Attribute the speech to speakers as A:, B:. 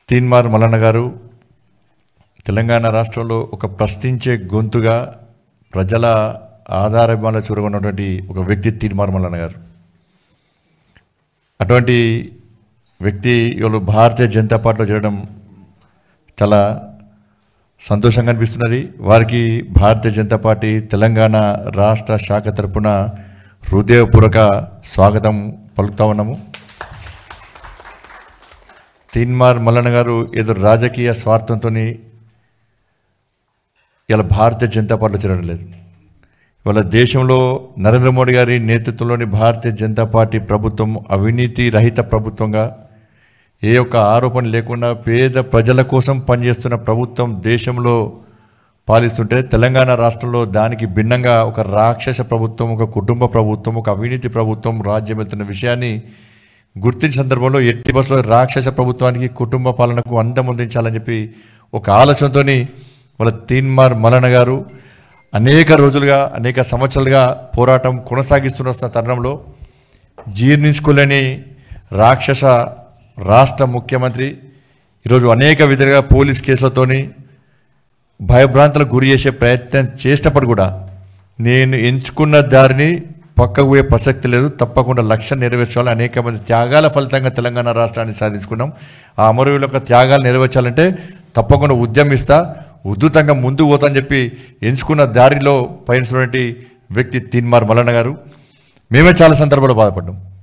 A: తీన్మార్ మల్లన్న గారు తెలంగాణ రాష్ట్రంలో ఒక ప్రశ్నించే గొంతుగా ప్రజల ఆధారభావంలో చూరగొన్నటువంటి ఒక వ్యక్తి తీన్మార్ మల్లన్న గారు అటువంటి వ్యక్తి ఇవాళ భారతీయ జనతా పార్టీలో చేరడం చాలా సంతోషంగా అనిపిస్తున్నది వారికి భారతీయ జనతా పార్టీ తెలంగాణ రాష్ట్ర శాఖ తరపున హృదయపూర్వక స్వాగతం పలుకుతా ఉన్నాము తీన్మార్ మల్లన్న గారు ఏదో రాజకీయ స్వార్థంతో ఇలా భారతీయ జనతా పార్టీలో చేరడం లేదు ఇవాళ దేశంలో నరేంద్ర మోడీ గారి నేతృత్వంలోని భారతీయ జనతా పార్టీ ప్రభుత్వం అవినీతి రహిత ప్రభుత్వంగా ఏ ఒక్క ఆరోపణ లేకుండా పేద ప్రజల కోసం పనిచేస్తున్న ప్రభుత్వం దేశంలో పాలిస్తుంటే తెలంగాణ రాష్ట్రంలో దానికి భిన్నంగా ఒక రాక్షస ప్రభుత్వం ఒక కుటుంబ ప్రభుత్వం ఒక అవినీతి ప్రభుత్వం రాజ్యం వెళ్తున్న విషయాన్ని గుర్తించిన సందర్భంలో ఎట్టి బస్సులో రాక్షస ప్రభుత్వానికి కుటుంబ పాలనకు అందం అందించాలని చెప్పి ఒక ఆలోచనతోని వాళ్ళ తీన్మార్ మలన గారు అనేక రోజులుగా అనేక సంవత్సరాలుగా పోరాటం కొనసాగిస్తున్న తరుణంలో జీర్ణించుకోలేని రాక్షస రాష్ట్ర ముఖ్యమంత్రి ఈరోజు అనేక విధాలుగా పోలీస్ కేసులతోని భయభ్రాంతులకు గురి చేసే ప్రయత్నం చేసినప్పుడు కూడా నేను ఎంచుకున్న దారిని పక్కకు పోయే ప్రసక్తి లేదు తప్పకుండా లక్ష్యం నెరవేర్చాలని అనేక మంది త్యాగాల ఫలితంగా తెలంగాణ రాష్ట్రాన్ని సాధించుకున్నాం ఆ అమరవీరుల యొక్క త్యాగాలు నెరవేర్చాలంటే తప్పకుండా ఉద్యమిస్తా ఉద్ధృతంగా ముందుకు పోతా అని చెప్పి ఎంచుకున్న దారిలో పయనిస్తున్నటువంటి వ్యక్తి తీన్మార్ మల్లన్న గారు మేమే చాలా సందర్భాలు బాధపడ్డాం